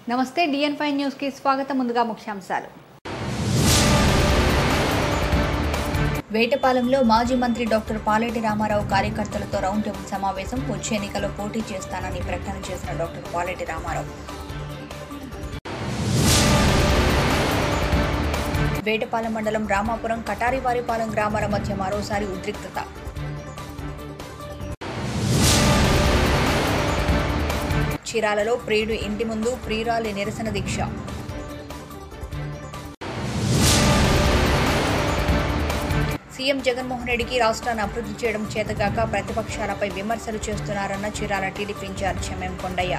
నమస్తే డిఎన్ five news కి స్వాగతం ముందుగా ముఖ్యాంశాలు వేటపాలెంలో మాజీ మంత్రి డాక్టర్ పాలేటి రామారావు కార్యకర్తలతో రౌండ్ టేబుల్ సమావేశం వచ్చే ఎన్నికల్లో పోటీ చేస్తానని ప్రకటన చేసిన డాక్టర్ పాలేటి రామారావు వేటపాలెం మండలం రామాపురం కటారివారిపాలెం గ్రామాల మధ్య మరోసారి ఉద్రిక్తత చీరాలలో ప్రియుడు ఇంటి ముందు ప్రియురాలి నిరసన దీక్ష సీఎం జగన్మోహన్ రెడ్డికి రాష్ట్రాన్ని అభివృద్ధి చేయడం చేతగాక ప్రతిపక్షాలపై విమర్శలు చేస్తున్నారన్న Chirala TDP in-charge M M Kondaiah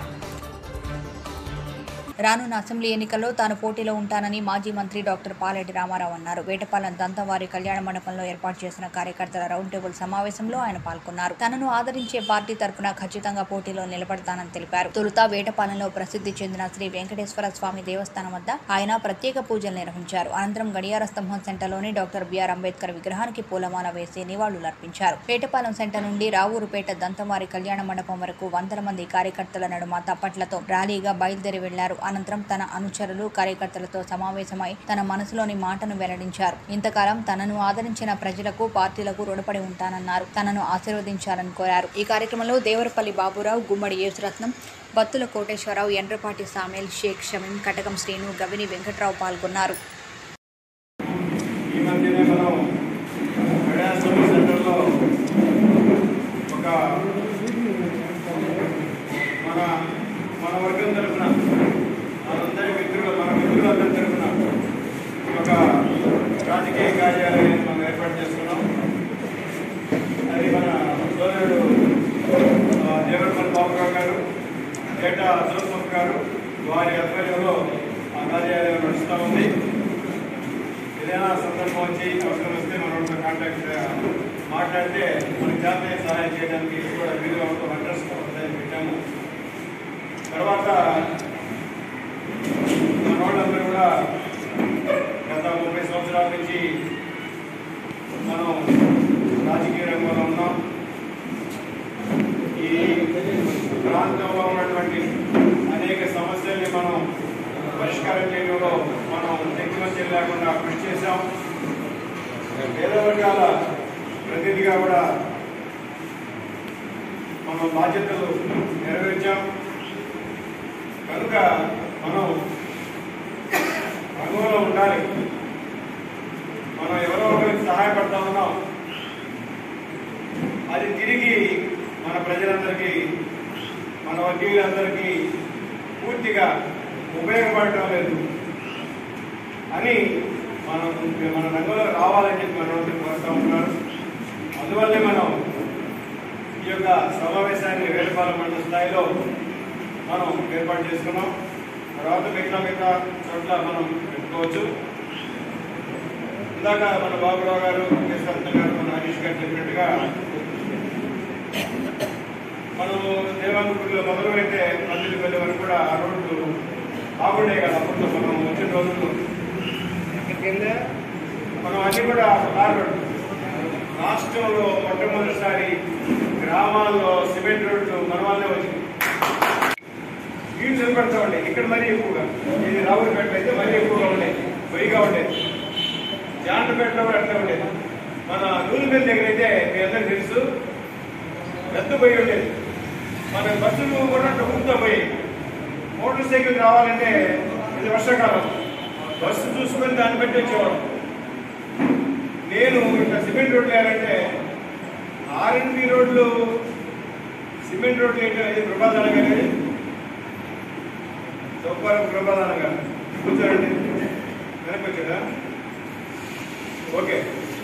రానున్న అసెంబ్లీ ఎన్నికల్లో తాను పోటీలో ఉంటానని మాజీ మంత్రి డాక్టర్ పాలెటి రామారావు అన్నారు వేటపాలెం దంతవారి కళ్యాణ మండపంలో ఏర్పాటు చేసిన కార్యకర్తల రౌండ్ టేబుల్ సమావేశంలో ఆయన పాల్గొన్నారు తనను ఆదరించే పార్టీ తరపున ఖచ్చితంగా పోటీలో నిలబడతానని తెలిపారు తొలుత వేటపాలెంలో ప్రసిద్ధి చెందిన శ్రీ వెంకటేశ్వర స్వామి దేవస్థానం వద్ద ఆయన ప్రత్యేక పూజలు నిర్వహించారు అనంతరం గడియార స్తంభం సెంటర్లోని డాక్టర్ బిఆర్ అంబేద్కర్ విగ్రహానికి పూలమాల వేసి నివాళులర్పించారు వేటపాలెం సెంటర్ నుండి రావూరుపేట దంతవారి కళ్యాణ మండపం వరకు వందల మంది కార్యకర్తల నడుమ తప్పట్లతో ర్యాలీగా బయలుదేరి వెళ్లారు అనంతరం తన అనుచరులు కార్యకర్తలతో సమావేశమై తన మనసులోని మాటను వెల్లడించారు ఇంతకాలం తనను ఆదరించిన ప్రజలకు పార్టీలకు రుణపడి ఉంటానన్నారు తనను ఆశీర్వదించాలని కోరారు ఈ కార్యక్రమంలో దేవరపల్లి బాబురావు గుమ్మడి యేసురత్నం బత్తుల కోటేశ్వరరావు ఎండ్రపాటి సామేల్ షేక్ షమీం కటకం శ్రీను గవిని వెంకట్రావు పాల్గొన్నారు ఈ మధ్యనే మనం గడియార సర్వీస్ సెంటర్లో ఒక మన మన వర్గం తరఫున మనందరి మిత్రులు మన మిత్రులందరి తరఫున ఒక రాజకీయ కార్యాలయాన్ని మనం ఏర్పాటు చేసుకున్నాం అది మన సోదరుడు ఆ, దేవరపల్లి బాబురావు గారు ఏటా జోసఫ్ గారు వారి ఆధ్వర్యంలో ఆ కార్యాలయం నడుస్తూ ఉంది ఏదైనా సందర్భం వచ్చి అవసరం వస్తే మనం కాంటాక్ట్ మాట్లాడితే మనకి జాతీయ సహాయం చేయడానికి కూడా వీలుగా ఒక అడ్రస్ దాన్ని పెట్టాము తర్వాత మన వాళ్ళందరూ కూడా గత ముప్పై సంవత్సరాల నుంచి మనం రాజకీయ రంగంలో ఉన్నాం ఈ ప్రాంతంలో ఉన్నటువంటి అనేక సమస్యల్ని మనం పరిష్కారం చేయడంలో మనం శక్తివంతం లేకుండా కృషి చేశాం పేద వర్గాల ప్రతినిధిగా కూడా మనం బాధ్యతలు నెరవేర్చాం కనుక మనం రంగంలో ఉండాలి మనం ఎవరో ఒకరికి సహాయపడతా ఉన్నాం అది తిరిగి మన ప్రజలందరికీ మన వర్గీయులందరికీ పూర్తిగా ఉపయోగపడటం లేదు అని మనం మన రంగంలో రావాలని చెప్పి మన వాళ్ళు కోరుతూ ఉన్నారు అందువల్లే మనం ఈ యొక్క సమావేశాన్ని వేలపాలెం మండల స్థాయిలో మనం ఏర్పాటు చేసుకున్నాం తర్వాత మిగతా మిగతా చోట్ల మనం పెట్టుకోవచ్చు ఇందాక మన బాబురావు గారు కేశరత్న గారు మన హరీష్ గారు చెప్పినట్టుగా మనం దేవాలయంలో మొదలు పెడితే పల్లెలు వెళ్ళే వరకు కూడా ఆ రోడ్లు బాగుండే కదా అప్పట్లో మనం వచ్చిన రోజుల్లో మనం అన్ని కూడా తార్ రోడ్లు రాష్ట్రంలో మొట్టమొదటిసారి గ్రామాల్లో సిమెంట్ రోడ్లు మన వాళ్ళే వచ్చింది వీళ్ళు నిలబడతా ఉండే ఇక్కడ మరీ ఎక్కువగా ఇది రావులపేట అయితే మరీ ఎక్కువగా ఉండేది పొయ్యిగా ఉండేది జాంటపేటలో కూడా అట్లా ఉండేది మన నూనెపల్లి దగ్గర అయితే మీ అందరికి తెలుసు పెద్ద పొయ్యి ఉండేది మన బస్సులు కూడా డబ్బులతో పోయి మోటార్ సైకిల్ రావాలంటే ఇది వర్షాకాలం బస్సు చూసుకొని దాన్ని బట్టి వచ్చేవాడు నేను ఇట్లా సిమెంట్ రోడ్లు వేయాలంటే ఆర్ఎన్బి రోడ్లు సిమెంట్ రోడ్లు ఏంటో ఇది ప్రభాదాన గారి సోపారం ప్రభాదాన గారు కూర్చోండి వెనక్కి వచ్చారా ఓకే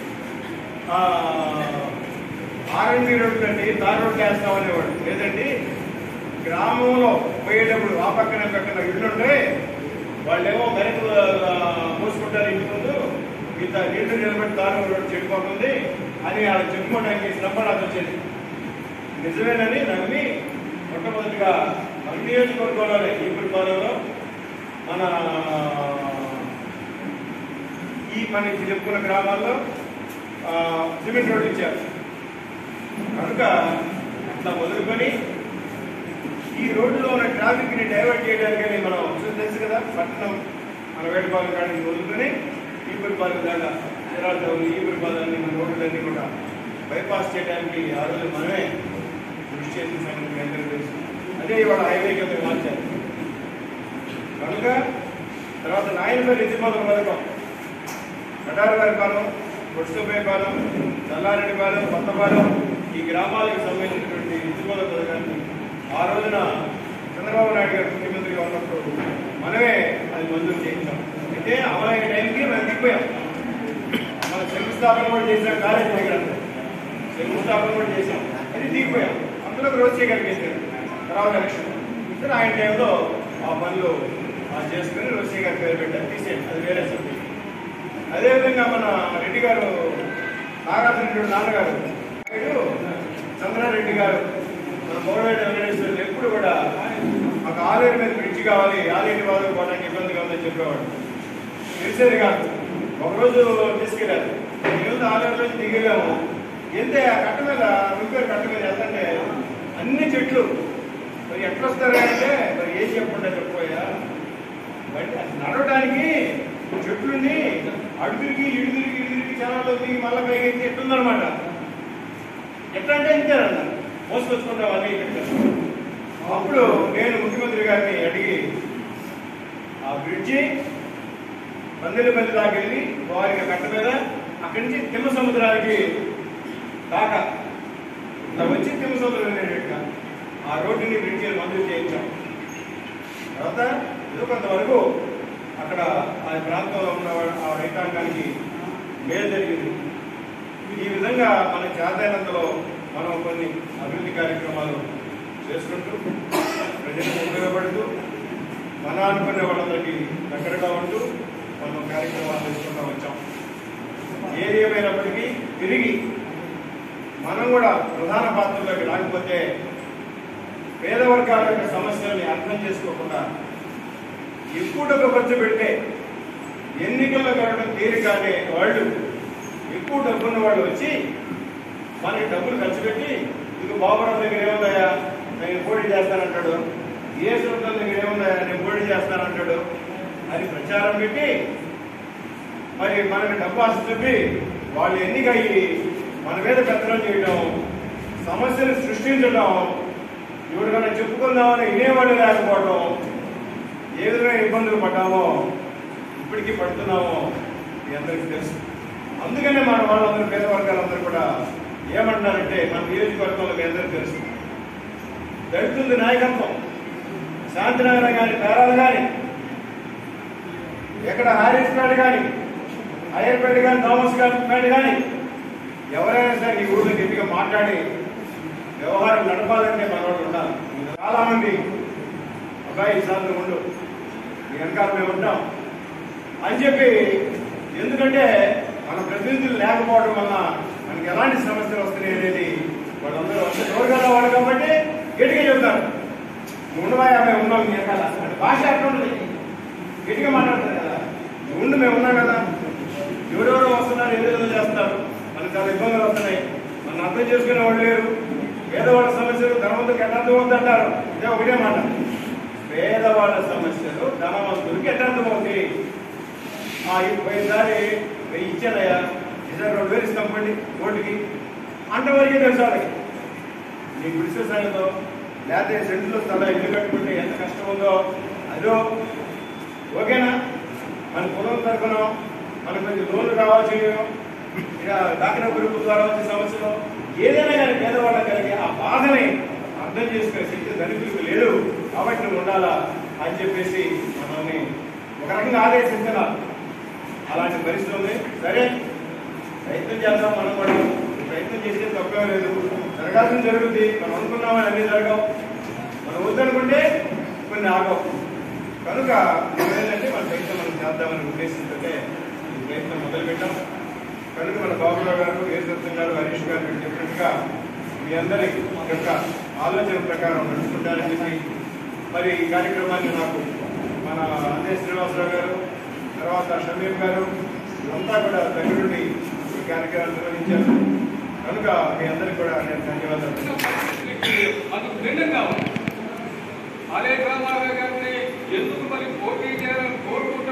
ఆర్ఎన్బి రోడ్లు అండి తార్ రోడ్లు వేస్తామనేవాడు లేదండి గ్రామంలో పోయేటప్పుడు ఆ పక్కన ఈ పక్కన ఇళ్ళుంటే వాళ్ళేమో వెనక మూసుకుంటారు ఇంటి ముందు ఇంత నీళ్లు నిలబడి దారి రోడ్డు చెడిపోతుంది అని వాళ్ళు చెప్పుకోవడానికి శ్రమపడాల్సి వచ్చేది నిజమేనని నమ్మి మొట్టమొదటిగా మన నియోజకవర్గంలోనే ఇప్పుడు పాలెంలో మన ఈ మన ఇప్పుడు చెప్పుకున్న గ్రామాల్లో ఆ, సిమెంట్ రోడ్డు ఇచ్చారు కనుక అట్లా మొదలుకొని ఈ రోడ్డులో ఉన్న ట్రాఫిక్ ని డైవర్ట్ చేయడానికని మనం చూస్తే పట్టణం మన వేటపాలెం కాడికి వదులుకొని ఈపురపాలెం దాకా చీరాల ఈపురపాలెన్ని మన రోడ్లన్నీ కూడా బైపాస్ చేయడానికి ఆ రోజు మనమే కృషి చేసిన సంగతి మీ అందరికీ తెలుసు అదే ఇవాళ హైవే కింద మార్చారు కనుక తర్వాత నాయనపల్లి ఎత్తిపోతల పథకం కటారవారి పాలెం కొట్టుపై పాలెం చల్లారెడ్డి పాలెం కొత్తపాలెం ఈ గ్రామాలకు సంబంధించినటువంటి ఎత్తిపోతల పథకాన్ని ఆ రోజున చంద్రబాబు నాయుడు గారు ముఖ్యమంత్రిగా ఉన్నప్పుడు మనమే అది మంజూరు చేయించాం అయితే అమలైన టైంకి మనం దిగిపోయాం మన శంకుస్థాపన కూడా చేసాం కాలేజ్ దగ్గర శంకుస్థాపన కూడా చేసాం అది దిగిపోయాం అందులో రోజు చేయగలిగేసారు తర్వాత ఎలక్షన్ సరే ఆయన టైంలో ఆ పనులు ఆ చేసుకుని రోసీ గారి పేరు పెట్టారు తీసేయండి అది వేరే సబ్జెక్ట్ అదేవిధంగా మన రెడ్డి గారు నాగార్జున రెడ్డి నాన్నగారు ఆయన చంద్రారెడ్డి గారు మన మోడవేట వెంకటేశ్వరులు ఎప్పుడు కూడా మాకు ఆలేరు మీద బ్రిడ్జి కావాలి ఆలేరు వాళ్ళు పోవడానికి ఇబ్బందిగా ఉందని చెప్పేవాడు తెలిసేది కాదు ఒకరోజు తీసుకెళ్ళారు ఈరోజు ఆలేరులో దిగలేము వెళ్తే ఆ కట్ట మీద రిపేర్ కట్ట మీద వెళ్తుంటే అన్ని చెట్లు మరి ఎట్లా వస్తారా అంటే మరి ఏం చెప్పకుండా చెప్పబోయా బట్ అది నడవడానికి చెట్లుని అడుగురికి ఇడు తిరిగి ఇడు తిరిగి చాలా దిగి మళ్ళీ పైకి ఎత్తి ఎట్లుందనమాట ఎట్లా అంటే ఇంతేనన్న మోసుకొచ్చుకుంటాం అన్నీ ఇక్కడ అప్పుడు నేను ముఖ్యమంత్రి గారిని అడిగి ఆ బ్రిడ్జి పందిరిపల్లి దాకా వెళ్ళి వారికి కట్ట మీద అక్కడి నుంచి తిమ్మ సముద్రానికి దాకా ఇలా వచ్చి తిమ్మ సముద్రం వెళ్ళేటట్టుగా ఆ రోడ్డుని బ్రిడ్జి మంజూరు చేయించాం తర్వాత ఏదో కొంతవరకు అక్కడ ఆ ప్రాంతంలో ఉన్న వా- ఆ రైతాంగానికి మేలు జరిగింది ఈ విధంగా మన చేతనంతలో మనం కొన్ని అభివృద్ధి కార్యక్రమాలు చేసుకుంటూ ప్రజలకు ఉపయోగపడుతూ మన అనుకునే వాళ్ళందరికీ దగ్గరగా ఉంటూ మనం కార్యక్రమాలు చేసుకుంటూ వచ్చాం ఏది ఏమైనప్పటికీ తిరిగి మనం కూడా ప్రధాన పాత్రలోకి రాకపోతే పేద వర్గాల యొక్క సమస్యల్ని అర్థం చేసుకోకుండా ఎక్కువ డబ్బు ఖర్చు పెడితే ఎన్నికల్లో గడవడం తేలికానే వాళ్ళు ఎక్కువ డబ్బున్న వాళ్ళు వచ్చి మనకి డబ్బులు ఖర్చు పెట్టి ఇక బాబురావు దగ్గర ఏముందయ్యా నేను పోటీ చేస్తానంటాడు ఏ సొంతం దగ్గర ఏముందయ్యా నేను పోటీ చేస్తానంటాడు అని ప్రచారం పెట్టి మరి మనకి డబ్బు ఆశ చూపి వాళ్ళు ఎన్నికయ్యి మన మీద పెత్తనం చేయడం సమస్యలు సృష్టించడం ఎవరికైనా చెప్పుకుందామని వినేవాళ్ళు లేకపోవడం ఏ విధమైన ఇబ్బందులు పడ్డామో ఇప్పటికీ పడుతున్నామో మీ అందరికీ తెలుసు అందుకనే మన వాళ్ళందరూ పేద వర్గాలందరూ కూడా ఏమంటున్నారంటే మన నియోజకవర్గంలో మీ అందరికీ తెలుసు దళితుంది నాయకత్వం శాంతినగరం కానీ పేరాలు కానీ ఎక్కడ హారీస్పేట కానీ అయ్యర్పేట కానీ థామస్ పేట కానీ ఎవరైనా సరే ఈ ఊళ్ళో గట్టిగా మాట్లాడి వ్యవహారం నడపాలంటే మన వాళ్ళు ఉండాలి చాలా మంది అబ్బాయి ఈసారి నువ్వు ఉండు మీ వెనకాల మేము ఉంటాం అని చెప్పి ఎందుకంటే మన ప్రతినిధులు లేకపోవడం వల్ల మనకి ఎలాంటి సమస్యలు వస్తున్నాయి అనేది వాళ్ళందరూ అంత జోరుగా వాళ్ళు కాబట్టి గట్టిగా చెప్తారు నువ్వు ఉండవా మేము ఉన్నాం మీ వెనకాల అంటే భాష అట్లా ఉంటుంది గట్టిగా మాట్లాడతారు కదా నువ్వు ఉండు మేము ఉన్నాం కదా ఎవరెవరో వస్తున్నారు ఏదేదో చేస్తారు మనకు చాలా ఇబ్బందులు వస్తున్నాయి మనం అర్థం చేసుకునే వాళ్ళు లేరు పేదవాళ్ళ సమస్యలు ధనవంతులకు ఎట్లా అర్థమవుతుంది అంటారు ఇదే ఒకటే మాట పేదవాళ్ళ సమస్యలు ధనవంతులకి ఎట్లా అర్థమవుతాయి ఆ ఈసారి వెయ్యి ఇచ్చానయ్యా ఈసారి రెండు వేలు ఇస్తాం పండి ఓటుకి అంతవరకే తెలుసు వాళ్ళకి నీ గుడిసె సంగతో లేకపోతే సెంట్లో స్థలం ఇల్లు కట్టుకుంటే ఎంత కష్టం ఉందో అదో ఓకేనా మన పొలం తరఫున మనకు కొంచెం లోన్లు కావాల్సి ఇక దాఖల గ్రూపు ద్వారా వచ్చే సమస్యలు ఏదైనా కానీ పేదవాళ్ళకి కలిగి ఆ బాధని అర్థం చేసుకునే శక్తి ధనికులకు లేదు కాబట్టి నువ్వు ఉండాలా అని చెప్పేసి మనల్ని ఒక రకంగా ఆదేశించాల అలాంటి పరిస్థితి ఉంది సరే ప్రయత్నం చేద్దాం మనం కూడా ప్రయత్నం చేస్తే తప్పే లేదు జరగాల్సింది జరుగుద్ది మనం అనుకున్నామని అన్ని జరగవు మనం వద్దనుకుంటే కొన్ని ఆగవు కనుక ఏంటంటే మన ప్రయత్నం మనం చేద్దామని ఉద్దేశంతో ఈ ప్రయత్నం మొదలుపెట్టాం కనుక మన బాబురావు గారు ఏసత్వం గారు హరీష్ గారు మీరు చెప్పినట్టుగా మీ అందరి యొక్క ఆలోచన ప్రకారం నడుచుకుంటారని చెప్పి మరి ఈ కార్యక్రమాన్ని నాకు మన అందే శ్రీనివాసరావు గారు తర్వాత షమీం గారు అంతా కూడా దగ్గరుండి ఈ కార్యక్రమాన్ని నిర్వహించారు కనుక మీ అందరికీ కూడా నేను ధన్యవాదాలు అందుకు భిన్నంగా ఉంది ఆలయ రామారావు గారిని ఎందుకు మరి పోటీ చేయాలని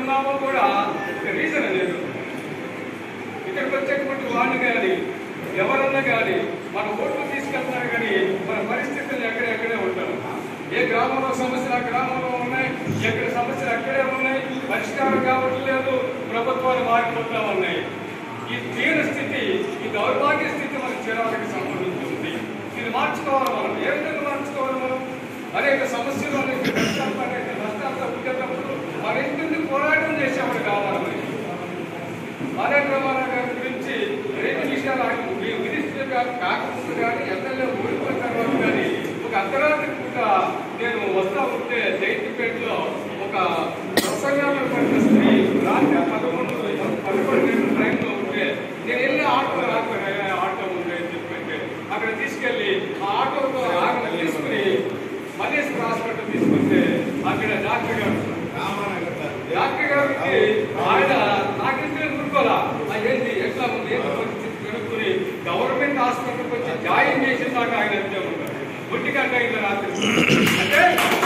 ఉన్నామో కూడా ఒక రీజన్ లేదు ఇక్కడికి వచ్చేటువంటి వాళ్ళు కానీ ఎవరన్నా కానీ మన ఓట్లు తీసుకెళ్తున్నారు కానీ మన పరిస్థితులు ఎక్కడెక్కడే ఉంటారు ఏ గ్రామంలో సమస్యలు ఆ గ్రామంలో ఉన్నాయి ఎక్కడ సమస్యలు అక్కడే ఉన్నాయి పరిష్కారం కావట్లేదు ప్రభుత్వాలు మారిపోతా ఉన్నాయి ఈ తీవ్ర స్థితి ఈ దౌర్భాగ్య స్థితి మన చిరాలకు సంబంధించి ఉంది ఇది మార్చుకోవాలి మనం ఏ విధంగా మార్చుకోవాలి మనం అనేక సమస్యలు అనేక కష్టాలు అనేక నష్టాలతో ఉండేటప్పుడు మన ఇంటిని పోరాటం చేసేవాడు కావాలి మనకి. ఆర్య రామారావు గారి గురించి రెండు విషయాలు ఆయన మీ- మినిస్టర్ గారు కాకముందు కానీ ఎమ్మెల్యే ఓడిపోయిన తర్వాత కానీ ఒక అర్ధరాత్రి పూట నేను వస్తా ఉంటే జైతిపేటలో ఒక ప్రసంగాలు పడిన స్త్రీ రాత్రి పదకొండు పదకొండు గంటల ట్రైన్లో ఉంటే నేను వెళ్ళి ఆటో రాకపోయినా ఆటో ఉంది అని చెప్పంటే అక్కడ తీసుకెళ్ళి ఆ ఆటోతో ఆమె తీసుకుని మల్లేశ్వర హాస్పిటల్ తీసుకుంటే అక్కడ డాక్టర్ గారు డాక్టర్ గారికి ఆయన నాకింటే ఊరుకోరా ఆ ఏంటి ఎట్లా ఉంది ఏంటి పరిస్థితి కనుక్కొని గవర్నమెంట్ హాస్పిటల్కి వచ్చి జాయిన్ చేసిన దాకా ఆయన అంతే ఉంటారు ఒంటి గంట అయింది రాత్రి అంటే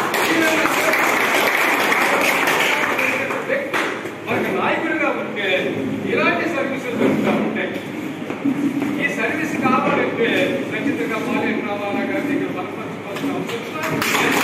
వ్యక్తి మనకు నాయకుడిగా ఉంటే ఇలాంటి సర్వీసులు దొరుకుతూ ఉంటాయి ఈ సర్వీస్ కావాలంటే ఖచ్చితంగా పాలెం రామారావు గారి దగ్గర బలపరచుకోవాల్సిన అవసరం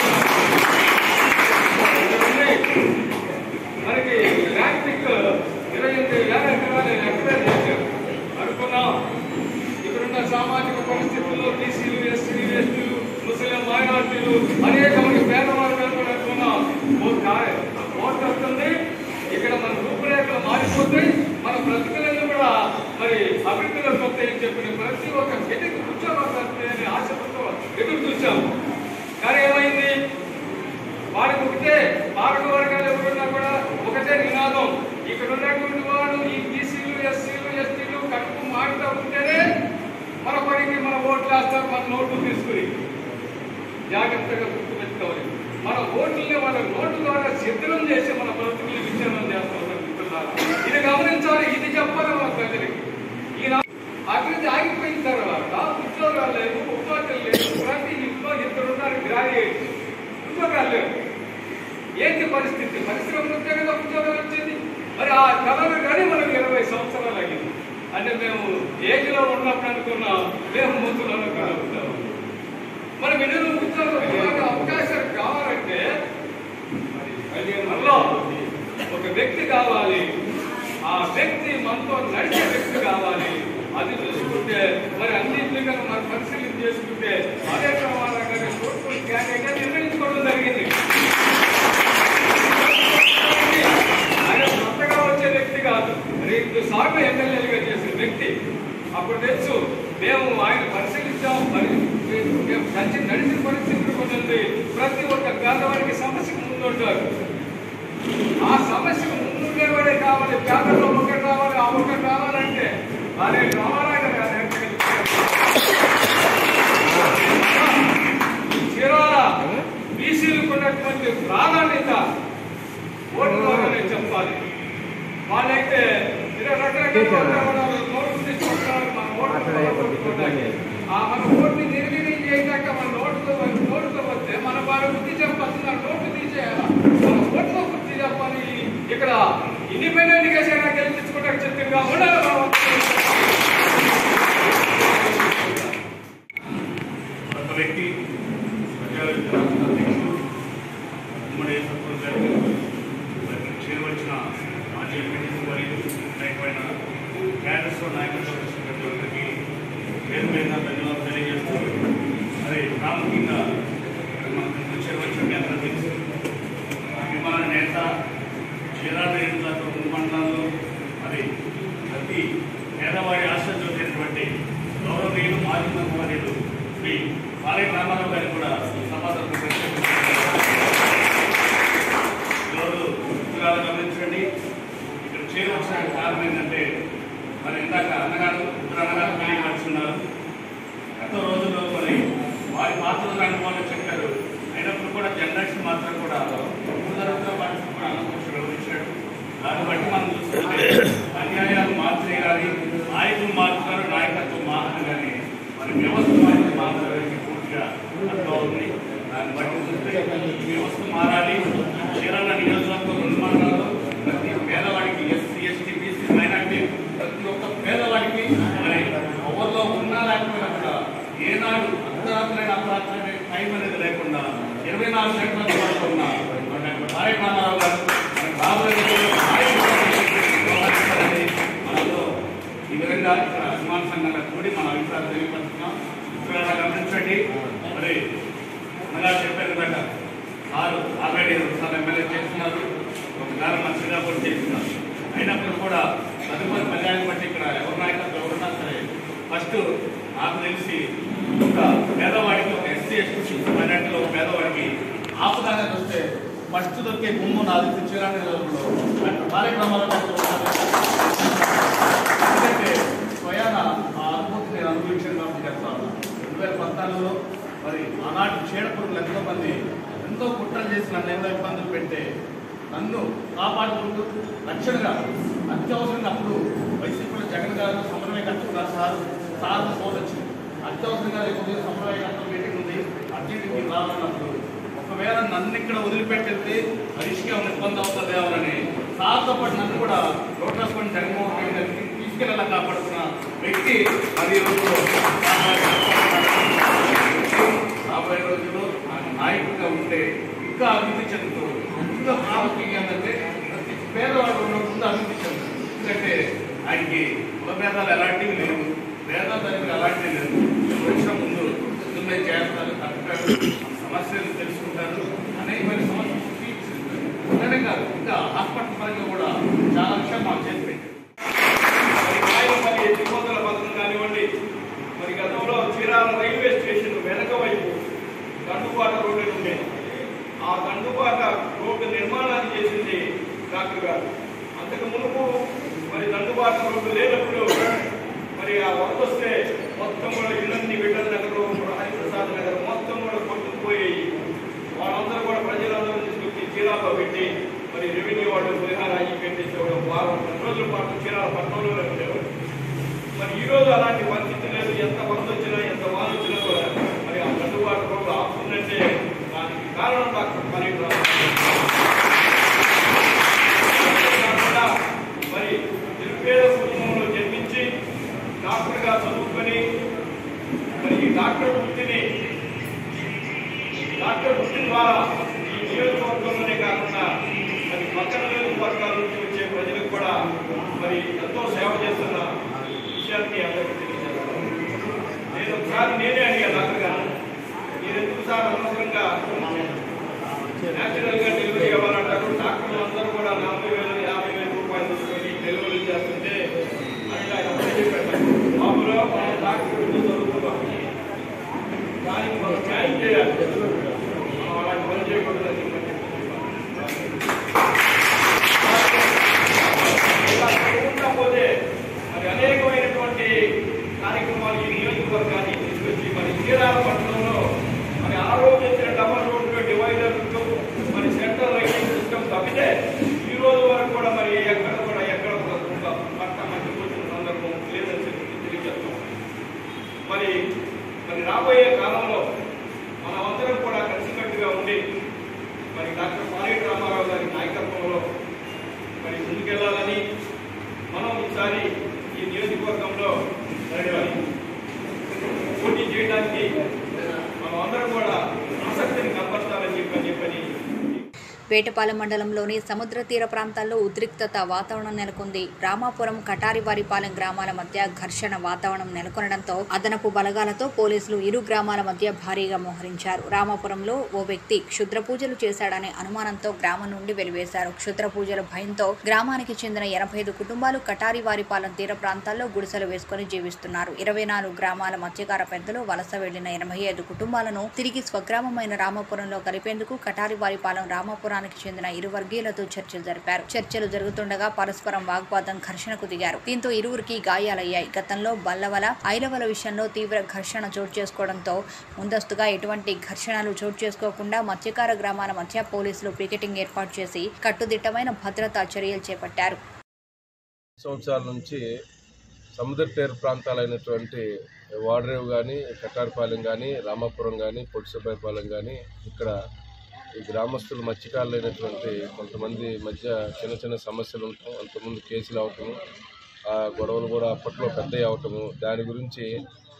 ఉంది. మనకి ల్యాండ్ పిక్ ఇరవై ఎనిమిది వేల ఎకరాలు ఎకరాలు చేశారు అనుకున్నాం ఇక్కడున్న సామాజిక పరిస్థితుల్లో బీసీలు ఎస్సీలు ఎస్టీలు ముస్లిం మైనార్టీలు అనేక మంది పేదవాళ్ళు కూడా అనుకున్నాం ఓ కాయ ఓటు వస్తుంది ఇక్కడ మన రూపురేఖలు మారిపోతాయి మన బ్రతుకులను కూడా మరి అభివృద్ధిలోకి వస్తాయని చెప్పిన ప్రతి ఒక్క వ్యక్తికి కూర్చోవాలి అనే ఆశతో ఎదురు చూసాం కానీ ఏమైంది వారికి ఒకటే పాలక వర్గాలు ఎవరున్నా కూడా ఒకటే నినాదం ఇక్కడ ఉన్నటువంటి వాడు ఈ బీసీలు ఎస్సీలు ఎస్టీలు కడుపు మాడుతూ ఉంటేనే మన పనికి మన ఓట్లు వేస్తారు మన నోట్లు తీసుకుని జాగ్రత్తగా గుర్తుపెట్టుకోవాలి మన ఓట్లని వాళ్ళ నోటు ద్వారా సిద్ధం చేసి మన బ్రతుకులు విచ్ఛిన్నం చేస్తూ ఉన్నారు మిత్రులారా. ఇది గమనించాలి ఇది చెప్పాలి మన ప్రజలకి ఈ రా- అభివృద్ధి ఆగిపోయిన తర్వాత ఉద్యోగాలు లేవు ఉపాధులు లేవు ప్రతి ఇంట్లో ఇద్దరు ఉన్నారు గ్రాడ్యుయేట్స్ ఉద్యోగాలు లేవు ఏంటి పరిస్థితి పరిశ్రమలు ఉంటే కదా ఉద్యోగాలు వచ్చింది మరి ఆ కళలు కానీ మనకు ఇరవై సంవత్సరాలు అయ్యింది అంటే మేము ఏజ్లో ఉన్నప్పుడు అనుకున్నాం మేము ముందులో కలుగుతాం మరి మిడిల్ ఉద్యోగ ఉద్యోగ అవకాశాలు కావాలంటే మరి పదిహేను నెలలో ఒక వ్యక్తి కావాలి ఆ వ్యక్తి మనతో నడిచే వ్యక్తి కావాలి అది చూసుకుంటే మరి అన్నింటినీ కనుక మనం పరిశీలన చేసుకుంటే అదే ప్రమాణంగా కోర్టులు క్యాండిడేట్ నిర్ణయించుకోవడం జరిగింది ఆయన కొత్తగా వచ్చే వ్యక్తి కాదు రెండు సార్లు ఎమ్మెల్యేలుగా చేసిన వ్యక్తి అప్పుడు తెలుసు మేము ఆయన పరిశీలించాం మరి మేము కలిసి నడిచిన పరిస్థితులు కొన్ని ప్రతి ఒక్క పేదవాడికి సమస్యకు ముందుంటారు ఆ సమస్యకు ముందుండేవాడే కావాలి పేదల్లో ఒకటి రావాలి ఆ ఒకటి రావాలంటే అదే రామారాయణ గారు చీరాల బీసీలకు ఉన్నటువంటి ప్రాధాన్యత ఓటు ద్వారానే చెప్పాలి వాళ్ళైతే ఇరవై రకరకాల వాతావరణాలు నోట్లు తీసుకుంటారు మన ఓట్లు కొట్టుకోవడానికి. ఆ మన ఓటుని నిర్వీర్యం చేయడాక మన నోటుతో నోటుతో వస్తే మన వారి బుద్ధి చెప్పాల్సిన నోటు తీసేయాలి మన ఓటుతో బుద్ధి చెప్పాలి ఇక్కడ ఇండిపెండెంట్ గా అయినా గెలిపించుకోవడానికి సిద్ధంగా ఉండాలి మన ఒక వ్యక్తి ప్రజావేదిక రాష్ట్ర అధ్యక్షుడు ఉమ్మడి సర్పంచ్ గారికి మరి చేరవచ్చిన మాజీ ఎంపీటీసీ మరియు నాయకుడైన క్యాడర్స్ నాయకత్వం వచ్చినటువంటి పేరు మీద ధన్యవాదాలు తెలియజేస్తూ మరి ప్రాముఖ్యంగా మనకు చేరవచ్చిన మీ అందరూ తెలుసు విమాన నేత చీరాల నియోజకవర్గ రెండు మండలాల్లో మరి ప్రతి పేదవాడి ఆశ్రయించినటువంటి గౌరవనీయులు మాజీ మంత్రులు శ్రీ పాలెం రామారావు గారికి కూడా సమాధానం ఈరోజు ఉత్తరాలు గమనించండి ఇక్కడ చేరవలసిన కారణం ఏంటంటే మరి ఇందాక అన్నగారు ఇద్దరు అన్నగారు తెలియవచ్చున్నారు గత రోజుల్లో మరి వారి పాత్రలు అనుభవాలు చెప్పారు అయినప్పుడు కూడా జనరేషన్ మాత్రం కూడా ముందరతో పాటు కూడా అనుకోవచ్చు వివరించాడు దాన్ని బట్టి మనం చూస్తుంటే అన్యాయాలు మార్చే కానీ నాయకులు మారుతారు నాయకత్వం మారదు కానీ మరి వ్యవస్థ మాత్రం మాత్రమే పూర్తిగా అర్థమవుతుంది దాన్ని బట్టి చూస్తే ఈ వ్యవస్థ మారాలి చీరాల నియోజకవర్గం రెండు మండలాల్లో ప్రతి పాలెట్ రామారావు గారు మన రాబోయే రోజుల్లో నాయకుడిగా వ్యవహరిస్తారని మనలో ఈ విధంగా ఇక్కడ అభిమాన సంఘాల కూడి మన అభిప్రాయాలు తెలియపరుస్తున్నాం ఇక్కడ గమనించండి మరి అనగా చెప్పారు కదా ఆరు ఆల్రెడీ ఒకసారి ఎమ్మెల్యే చేస్తున్నారు ఒకసారి మంత్రిగా కూడా చేస్తున్నారు అయినప్పుడు కూడా తదుపరి కళ్యాణం బట్టి ఇక్కడ ఎవరి నాయకత్వం ఎవరున్నా సరే ఫస్ట్ నాకు తెలిసి ఒక పేదవాడికి ఒక ఎస్సీ ఎస్టీ మైనార్టీలో ఒక పేదవాడికి ఆపదాగా వస్తే ఫస్ట్ దొరికే గుమ్ము నాలుగు తెచ్చేలాంటి రోజుల్లో డాక్టర్ కార్యక్రమాలు ఎందుకంటే స్వయాన ఆ అనుభూతి నేను అనుభవించాను కాబట్టి చెప్తా ఉన్నాను రెండు వేల పద్నాలుగులో మరి ఆనాటి చీడపురుగులు ఎంతో మంది ఎంతో కుట్రలు చేసి నన్ను ఎన్నో ఇబ్బందులు పెడితే నన్ను కాపాడుకుంటూ రక్షణగా అత్యవసరంగా అప్పుడు వైసీపీలో జగన్ గారు సమన్వయకర్తగా సార్ సార్ ఫోన్ వచ్చింది అత్యవసరంగా రేపు ఉదయం సమన్వయకర్త మీటింగ్ ఉంది అర్జెంట్కి రావాలన్నప్పుడు ఒకవేళ నన్ను ఇక్కడ వదిలిపెట్టేస్తే హరీష్కి ఏమైనా ఇబ్బంది అవుతుందేమోనని సార్తో పాటు నన్ను కూడా రోడ్ రాసుకొని జగన్మోహన్ రెడ్డి గారికి తీసుకెళ్ళాల కాపాడుతున్న వ్యక్తి మరి ఈ రోజు రాబోయే రోజుల్లో ఆయన నాయకుడిగా ఉంటే ఇంకా అభివృద్ధి చెందుతూ ఇంకా ప్రాముఖ్యంగా ఏంటంటే ప్రతి పేదవాడు ఉన్నప్పుడు అభివృద్ధి చెందుతుంది ఎందుకంటే ఆయనకి కుల భేదాలు ఎలాంటివి లేవు భేదాలు అనేది అలాంటివి లేవు వచ్చిన ముందు పొద్దున్నే చేస్తారు తప్పుతారు సమస్యలు తెలుసుకుంటారు అనేకమైన సమస్యలు తీర్చిదిద్దుతారు. ఇలానే కాదు ఇంకా హాస్పిటల్ పరంగా కూడా చాలా విషయాలు మాకు చేసి పెట్టారు మరి కాయలపల్లి తిరుమల పథకం కానివ్వండి మరి గతంలో చీరాల రైల్వే స్టేషన్ వెనక వైపు దండుబాట రోడ్డు ఉండేది ఆ దండుబాట రోడ్డు నిర్మాణాన్ని చేసింది డాక్టర్ గారు అంతకు మునుపు మరి దండుబాట రోడ్డు లేనప్పుడు మరి ఆ వరద వస్తే మొత్తం కూడా ఇళ్ళన్ని విఠల నగర్ హరిప్రసాద్ నగర్ మొత్తం కూడా కొట్టుకుపోయాయి వాళ్ళందరూ కూడా ప్రజలందరూ తీసుకొచ్చి చీరాల్లో పెట్టి మరి రెవెన్యూ వాళ్ళు పరిహార అయ్యి పెట్టేసేవాడు వారం పది రోజుల పాటు చీరాల పట్టణంలోనే ఉండేవాడు మరి ఈ రోజు అలాంటి పరిస్థితి లేదు ఎంత వరద వచ్చినా ఎంత వాన వచ్చినా కూడా మరి ఆ కట్టుబాటు రోడ్డు ఆపుతుందంటే దానికి కారణం డాక్టర్ పన్నెండు కాకుండా మరి నిరుపేద కుటుంబంలో జన్మించి డాక్టర్గా చదువుకొని మరి ఈ డాక్టర్ వృత్తిని డాక్టర్ వృత్తి ద్వారా ఈ నియోజకవర్గంలోనే కాకుండా మరి పక్కన నియోజకవర్గాల నుంచి వచ్చే ప్రజలకు కూడా మరి ఎంతో సేవ చేస్తున్న విషయాన్ని అందరికీ తెలియజేస్తాను నేను ఒకసారి నేనే అడిగా డాక్టర్ గారు మీరు ఎందుకు సార్ అనవసరంగా న్యాచురల్ గా డెలివరీ ఇవ్వాలంటారు డాక్టర్లు అందరూ కూడా నలభై వేలు యాభై వేల రూపాయలు తీసుకొని డెలివరీ చేస్తుంటే అంటే ఆయన ఒకటే చెప్పాడు బాబులో మన డాక్టర్ గురించి చదువుకున్నాం దానికి మనం న్యాయం చేయాలి మనం అలాంటి పని చేయకూడదని ఇలా జరుగుతా పోతే మరి అనేకమైనటువంటి కార్యక్రమాలు ఈ నియోజకవర్గాన్ని తీసుకొచ్చి మరి చీరాల పట్టణంలో మరి ఆరోగ్యశ్రీ డబల్ రోడ్డు డివైడర్ మరి సెంట్రల్ లైటింగ్ సిస్టమ్ తప్పితే ఈ రోజు వరకు కూడా మరి ఎక్కడ కూడా ఎక్కడ కూడా ఒక పట్ట మంచి వచ్చిన సందర్భం లేదని చెప్పి తెలియజేస్తాం మరి మరి రాబోయే కాలంలో మనమందరం కూడా కలిసికట్టుగా ఉండి మరి డాక్టర్ పాలేటి రామారావు గారి నాయకత్వంలో మరి ముందుకెళ్లాలని మనం ఈసారి ఈ నియోజకవర్గంలో మరి పోటీ చేయడానికి మనం అందరం కూడా ఆసక్తిని కనపరచాలని చెప్పని చెప్పని వేటపాలెం మండలంలోని సముద్ర తీర ప్రాంతాల్లో ఉద్రిక్తత వాతావరణం నెలకొంది రామాపురం కటారివారిపాలెం గ్రామాల మధ్య ఘర్షణ వాతావరణం నెలకొనడంతో అదనపు బలగాలతో పోలీసులు ఇరు గ్రామాల మధ్య భారీగా మోహరించారు రామాపురంలో ఓ వ్యక్తి క్షుద్ర పూజలు చేశాడనే అనుమానంతో గ్రామం నుండి వెలివేశారు క్షుద్ర పూజల భయంతో గ్రామానికి చెందిన ఎనభై ఐదు కుటుంబాలు కటారివారిపాలెం తీర ప్రాంతాల్లో గుడిసెలు వేసుకుని జీవిస్తున్నారు ఇరవై నాలుగు గ్రామాల మత్స్యకార పెద్దలు వలస వెళ్లిన ఎనభై ఐదు కుటుంబాలను తిరిగి స్వగ్రామమైన రామాపురంలో కలిపేందుకు కటారివారిపాలెం రామాపురానికి చెందిన ఇరు వర్గీయులతో చర్చలు జరిపారు చర్చలు జరుగుతుండగా పరస్పరం వాగ్వాదం ఘర్షణకు దిగారు దీంతో ఇరువురికి గాయాలయ్యాయి గతంలో బల్లవల ఐలవల విషయంలో తీవ్ర ఘర్షణ చోటు చేసుకోవడంతో ముందస్తుగా ఎటువంటి ఘర్షణలు చోటు చేసుకోకుండా మత్స్యకార గ్రామాల మధ్య పోలీసులు పికెటింగ్ ఏర్పాటు చేసి కట్టుదిట్టమైన భద్రతా చర్యలు చేపట్టారు సంవత్సరాల నుంచి సముద్ర తీర ప్రాంతాలైనటువంటి వాడరేవు కానీ కట్టారపాలెం కానీ రామాపురం కానీ పొడిసబాయిపాలెం కానీ ఇక్కడ ఈ గ్రామస్తులు మత్స్యకారులైనటువంటి కొంతమంది మధ్య చిన్న చిన్న సమస్యలు ఉండటం అంతకుముందు కేసులు అవటము ఆ గొడవలు కూడా అప్పట్లో పెద్దవి అవటము దాని గురించి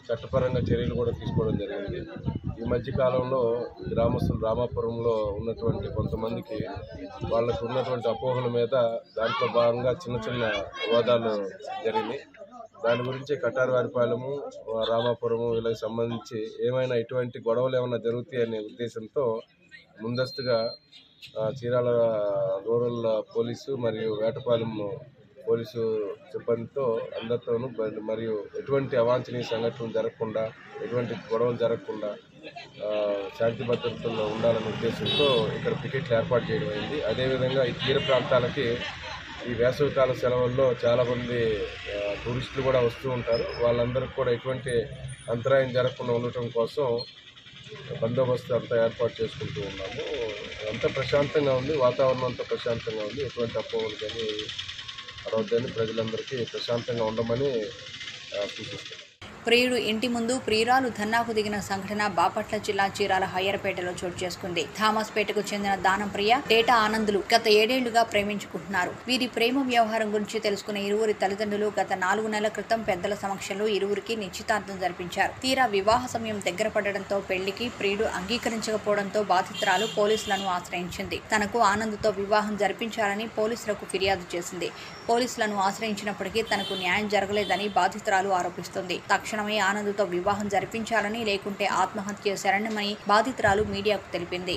చట్టపరంగా చర్యలు కూడా తీసుకోవడం జరిగింది ఈ మధ్య కాలంలో గ్రామస్తులు రామాపురంలో ఉన్నటువంటి కొంతమందికి వాళ్ళకు ఉన్నటువంటి అపోహల మీద దాంట్లో భాగంగా చిన్న చిన్న వివాదాలు జరిగినాయి దాని గురించి కటారవారిపాలెము రామాపురము వీళ్ళకి సంబంధించి ఏమైనా ఇటువంటి గొడవలు ఏమైనా జరుగుతాయి అనే ఉద్దేశంతో ముందస్తుగా ఆ, చీరాల రూరల్ పోలీసు మరియు వేటపాలెం పోలీసు సిబ్బందితో అందరితోనూ బ- మరియు ఎటువంటి అవాంఛనీయ సంఘటనలు జరగకుండా ఎటువంటి గొడవలు జరగకుండా ఆ, శాంతి భద్రతల్లో ఉండాలనే ఉద్దేశంతో ఇక్కడ పికెట్లు ఏర్పాటు చేయడం అయింది అదేవిధంగా ఈ తీర ప్రాంతాలకి ఈ వేసవికాల సెలవుల్లో చాలామంది ఆ, టూరిస్టులు కూడా వస్తూ ఉంటారు వాళ్ళందరికీ కూడా ఎటువంటి అంతరాయం జరగకుండా ఉండటం కోసం బందోబస్తు అంతా ఏర్పాటు చేసుకుంటూ ఉన్నాము అంతా ప్రశాంతంగా ఉంది వాతావరణం అంతా ప్రశాంతంగా ఉంది ఎటువంటి అపోహలు కానీ అరవద్దని ప్రజలందరికీ ప్రశాంతంగా ఉండమని ఆ, సూచిస్తున్నాం ప్రియుడు ఇంటి ముందు ప్రియురాలు ధర్నాకు దిగిన సంఘటన బాపట్ల జిల్లా చీరాల హయ్యరపేటలో చోటు చేసుకుంది థామస్పేటకు చెందిన దానం ప్రియ డేటా ఆనందులు గత ఏడేళ్లుగా ప్రేమించుకుంటున్నారు వీరి ప్రేమ వ్యవహారం గురించి తెలుసుకున్న ఇరువురి తల్లిదండ్రులు గత నాలుగు నెలల క్రితం పెద్దల సమక్షంలో ఇరువురికి నిశ్చితార్థం జరిపించారు తీరా వివాహ సమయం దగ్గర పడడంతో పెళ్లికి ప్రియుడు అంగీకరించకపోవడంతో బాధితురాలు పోలీసులను ఆశ్రయించింది తనకు ఆనంద్తో వివాహం జరిపించాలని పోలీసులకు ఫిర్యాదు చేసింది పోలీసులను ఆశ్రయించినప్పటికీ తనకు న్యాయం జరగలేదని బాధితురాలు ఆరోపిస్తుంది తక్షణమే ఆనంద్తో వివాహం జరిపించాలని లేకుంటే ఆత్మహత్య శరణమని బాధితురాలు మీడియాకు తెలిపింది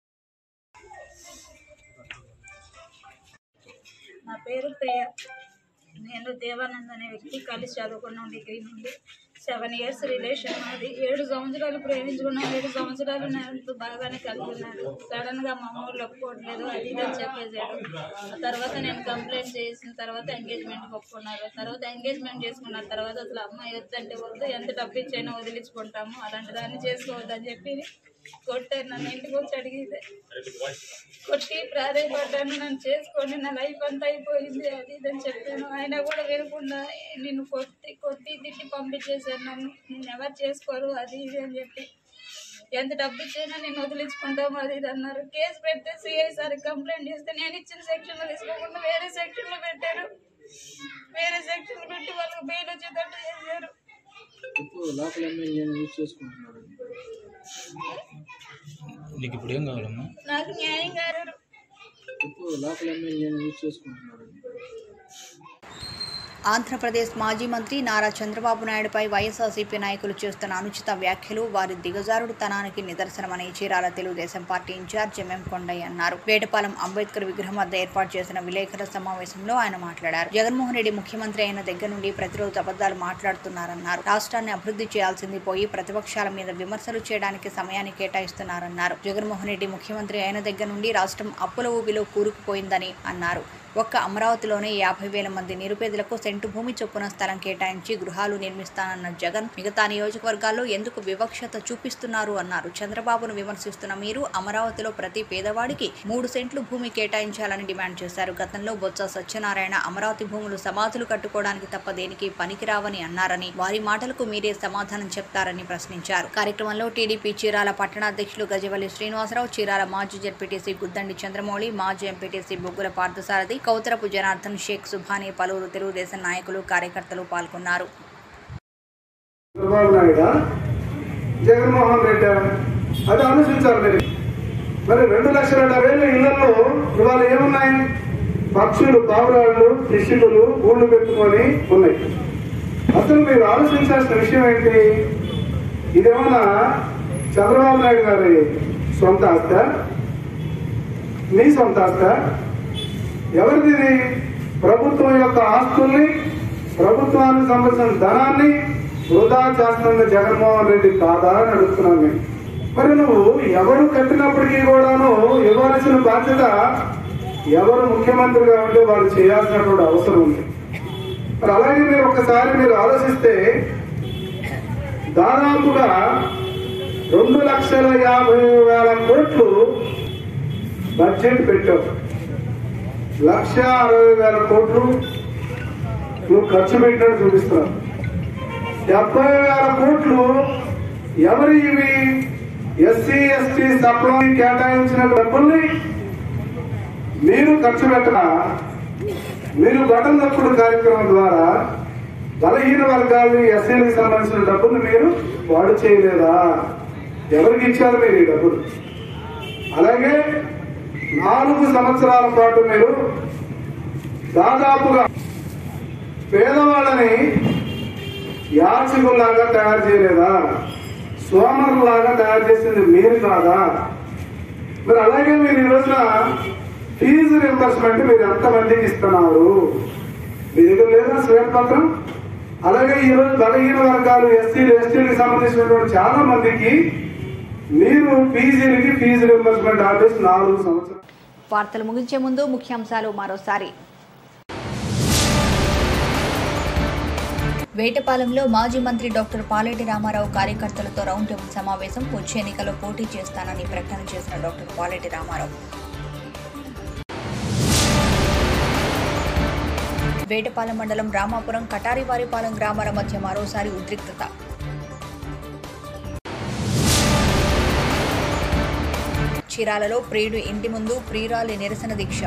నా పేరు ప్రియ నేను దేవానంద్ అనే వ్యక్తి కలిసి చదువుకున్నాం డిగ్రీ నుండి సెవెన్ ఇయర్స్ రిలేషన్ అది ఏడు సంవత్సరాలు ప్రేమించుకున్నాం ఏడు సంవత్సరాలు నాతో బాగానే కలిగి ఉన్నాడు సడన్ గా మా అమ్మోళ్ళు ఒప్పుకోవట్లేదు అది ఇది అని చెప్పేసాడు ఆ తర్వాత నేను కంప్లైంట్ చేసిన తర్వాత ఎంగేజ్మెంట్ ఒప్పుకున్నారు తర్వాత ఎంగేజ్మెంట్ చేసుకున్న తర్వాత అసలు అమ్మాయి వద్దంటే వద్దు ఎంత డబ్బు ఇచ్చైనా వదిలించుకుంటాము అలాంటి దాన్ని చేసుకోవద్దని చెప్పి కొట్టారు నన్ను ఇంటికి వచ్చి అడిగితే కొట్టి ప్రాధాయపడ్డాను నన్ను చేసుకొని నా లైఫ్ అంతా అయిపోయింది అది ఇది అని చెప్పాను ఆయన కూడా వినకుండా నిన్ను కొట్టి కొట్టి తిట్టి పంపించేశారు నన్ను నేను ఎవరు చేసుకోరు అది ఇది అని చెప్పి ఎంత డబ్బు ఇచ్చినా నేను వదిలించుకుంటాము అది ఇది అన్నారు కేసు పెడితే సిఐ సార్ కంప్లైంట్ చేస్తే నేను ఇచ్చిన సెక్షన్లో తీసుకోకుండా వేరే సెక్షన్లో పెట్టారు వేరే సెక్షన్లో పెట్టి వాళ్ళకి బెయిల్ వచ్చేటట్టు చేశారు ఇప్పుడు లోకల్ ఎమ్మెల్యే యూజ్ చేసుకుంటున్నాడు నీకు ఇప్పుడు ఏం కావాలమ్మా నాకు న్యాయం కాదు ఇప్పుడు లోకల్ ఎమ్మెల్యే యూజ్ చేసుకుంటున్నాడు ఆంధ్రప్రదేశ్ మాజీ మంత్రి నారా చంద్రబాబు నాయుడుపై వైఎస్ఆర్సీపీ నాయకులు చేస్తున్న అనుచిత వ్యాఖ్యలు వారి దిగజారుడుతనానికి నిదర్శనమని Chirala Telugu Desam party in-charge M M Kondaiah అన్నారు వేటపాలెం అంబేద్కర్ విగ్రహం వద్ద ఏర్పాటు చేసిన విలేకరుల సమావేశంలో ఆయన మాట్లాడారు జగన్మోహన్ రెడ్డి ముఖ్యమంత్రి అయిన దగ్గర నుండి ప్రతిరోజు అబద్దాలు మాట్లాడుతున్నారన్నారు రాష్ట్రాన్ని అభివృద్ధి చేయాల్సింది పోయి ప్రతిపక్షాల మీద విమర్శలు చేయడానికి సమయాన్ని కేటాయిస్తున్నారన్నారు జగన్మోహన్ రెడ్డి ముఖ్యమంత్రి అయిన దగ్గర నుండి రాష్ట్రం అప్పుల ఊబిలో కూరుకుపోయిందని అన్నారు ఒక్క అమరావతిలోనే యాభై వేల మంది నిరుపేదలకు సెంటు భూమి చొప్పున స్థలం కేటాయించి గృహాలు నిర్మిస్తానన్న జగన్ మిగతా నియోజకవర్గాల్లో ఎందుకు వివక్షత చూపిస్తున్నారు అన్నారు చంద్రబాబును విమర్శిస్తున్న మీరు అమరావతిలో ప్రతి పేదవాడికి మూడు సెంట్లు భూమి కేటాయించాలని డిమాండ్ చేశారు గతంలో బొత్స సత్యనారాయణ అమరావతి భూములు సమాధులు కట్టుకోవడానికి తప్ప దేనికి పనికిరావని అన్నారని వారి మాటలకు మీరే సమాధానం చెప్తారని ప్రశ్నించారు కార్యక్రమంలో టీడీపీ చీరాల పట్టణాధ్యక్షులు గజవల్లి శ్రీనివాసరావు చీరాల మాజీ జడ్పీటీసీ గుద్దండి చంద్రమౌళి మాజీ ఎంపీటీసీ బొగ్గుల పార్థసారథి కౌతరపు జనార్దన్ షేక్ సుభాని పలువురు తెలుగుదేశం నాయకులు కార్యకర్తలు పాల్గొన్నారు చంద్రబాబు నాయుడు జగన్మోహన్ రెడ్డి అది ఆలోచించాలి మీరు మరి రెండు లక్షల డెబ్బై వేల ఇళ్లలో ఇవాళ ఏమున్నాయి పక్షులు పావురాళ్ళు పిచ్చుకలు ఊళ్ళు పెట్టుకొని ఉన్నాయి అసలు మీరు ఆలోచించాల్సిన విషయం ఏంటి ఇదేమన్నా చంద్రబాబు నాయుడు గారి సొంత ఆస్త మీ సొంత ఆస్త ఎవరిది ఇది? ప్రభుత్వం యొక్క ఆస్తుల్ని ప్రభుత్వానికి సంబంధించిన ధనాన్ని వృధా చేస్తున్న జగన్మోహన్ రెడ్డి కాదా అని అడుగుతున్నాను నేను మరి నువ్వు ఎవరు కట్టినప్పటికీ కూడాను ఇవ్వాల్సిన బాధ్యత ఎవరు ముఖ్యమంత్రిగా ఉంటే వాళ్ళు చేయాల్సినటువంటి అవసరం ఉంది మరి అలాగే మీరు ఒకసారి మీరు ఆలోచిస్తే దాదాపుగా రెండు లక్షల యాభై వేల కోట్లు బడ్జెట్ పెట్టావు లక్ష అరవై వేల కోట్లు నువ్వు ఖర్చు పెట్టినట్టు చూపిస్తున్నావు డెబ్బై వేల కోట్లు ఎవరి ఇవి ఎస్సీ ఎస్టీ సప్లై కేటాయించిన డబ్బుల్ని మీరు ఖర్చు పెట్టక మీరు బటన్ తప్పుడు కార్యక్రమం ద్వారా బలహీన వర్గాలు ఎస్సీలకు సంబంధించిన డబ్బులు మీరు వాడు చేయలేదా ఎవరికి ఇచ్చారు మీరు ఈ డబ్బులు అలాగే నాలుగు సంవత్సరాల పాటు మీరు దాదాపుగా పేదవాళ్ళని యాచకుల్లాగా తయారు చేయలేదా సోమరులాగా తయారు చేసింది మీరు కాదా మరి అలాగే మీరు ఈ రోజున ఫీజు రింబర్స్మెంట్ మీరు ఎంతమందికి ఇస్తున్నారు మీ దగ్గర లేదా శ్వేతపత్రం అలాగే ఈ రోజు బలహీన వర్గాలు ఎస్సీలు ఎస్టీలకు సంబంధించినటువంటి చాలా మందికి మీరు ఫీజులకి ఫీజు రింబర్స్మెంట్ ఆర్డర్స్ నాలుగు సంవత్సరాలు వార్తలు ముగించే ముందు ముఖ్యాంశాలు మరోసారి వేటపాలెంలో మాజీ మంత్రి డాక్టర్ పాలేటి రామారావు కార్యకర్తలతో రౌండ్ టేబుల్ సమావేశం వచ్చే ఎన్నికల్లో పోటీ చేస్తానని ప్రకటన చేసిన డాక్టర్ పాలేటి రామారావు వేటపాలెం మండలం రామాపురం కటారివారిపాలెం గ్రామాల మధ్య మరోసారి ఉద్రిక్తత చీరాలలో ప్రియుడు ఇంటి ముందు ప్రియురాలి నిరసన దీక్ష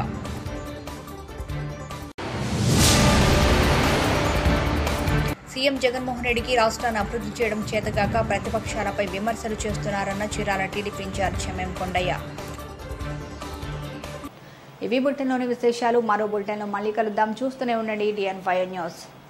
సీఎం జగన్మోహన్ రెడ్డికి రాష్ట్రాన్ని అభివృద్ధి చేయడం చేతగాక ప్రతిపక్షాలపై విమర్శలు చేస్తున్నారన్న Chirala TDP in-charge M M Kondaiah ఇవి బులెటిన్లోని విశేషాలు మరో బులెటిన్లో మళ్ళీ కలుద్దాం చూస్తూనే ఉండండి డిఎన్ ఫైవ్ న్యూస్